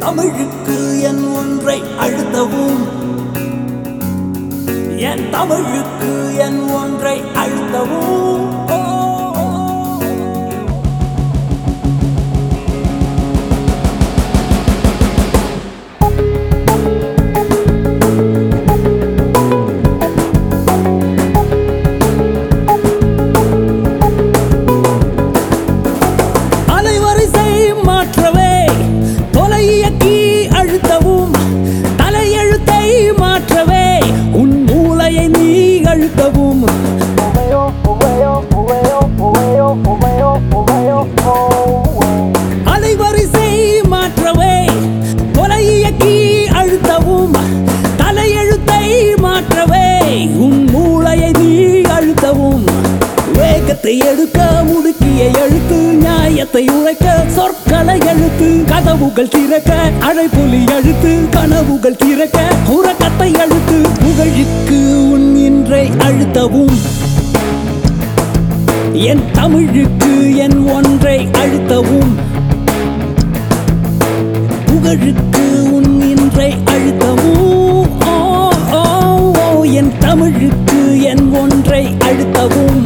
தமிழுக்கு என் ஒன்றை அழுத்தவும் என் தமிழுக்கு என் ஒன்றை அழுத்தவும் ஓ, ஓ, ஓ. அலைவரிசை மாற்றவே தொலையக்கி அழுத்தவும் தலையெழுத்தை மாற்றவே உன் மூளையை நீ அழுத்தவும் அலைவரிசை மாற்றவே தொலையக்கி அழுத்தவும் தலையெழுத்தை மாற்றவே உன் மூளையை நீ அழுத்தவும் வேகத்தை எடுக்க முடுக்கிய எழுத்து நியாயத்தை உழைக்க சொற்களை எழுத்து கதவுகள் திறக்க அழைப்புலி எழுத்து கனவுகள் திறக்க உறக்கத்தை அழுத்து புகழுக்கு உன் இன்றை அழுத்தவும் என் தமிழுக்கு என் ஒன்றை அழுத்தவும் புகழுக்கு உன் இன்றை அழுத்தவும் ஓ, ஓ, ஓ, என் தமிழுக்கு என் ஒன்றை அழுத்தவும்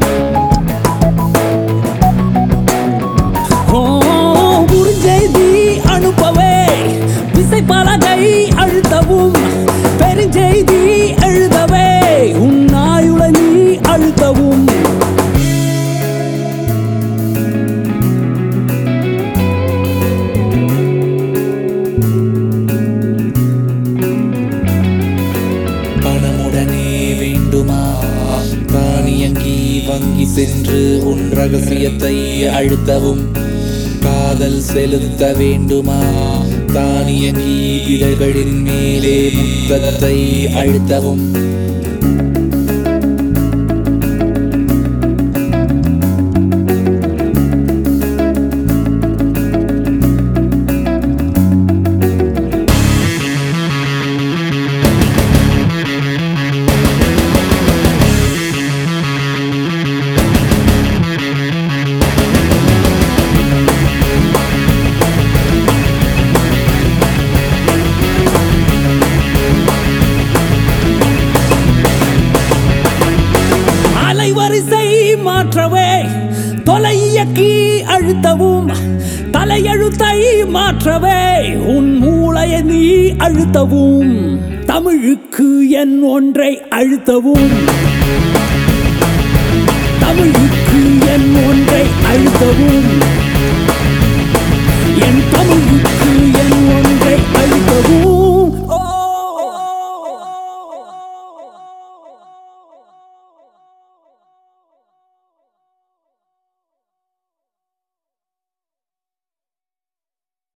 ஓ, குறுஞ்செய்தி அனுப்பவே விசைப்பலகை அழுத்தவும் பெருஞ்செய்தி எழுதவே உன் ஆயுள நீ அழுத்தவும் பணமுடனே வேண்டுமா தானியங்கி வங்கி சென்று உன் ரகசியத்தை அழுத்தவும் காதல் செலுத்த வேண்டுமா தானியங்கி இதழ்களின் மேலே முத்தத்தை அழுத்தவும் அலைவரிசை மாற்றவே தொலையக்கி அழுத்தவும் தலையெழுத்தை மாற்றவே உன் மூளையை நீ அழுத்தவும் தமிழுக்கு என் ஒன்றை அழுத்தவும் தமிழுக்கு என் ஒன்றை அழுத்தவும்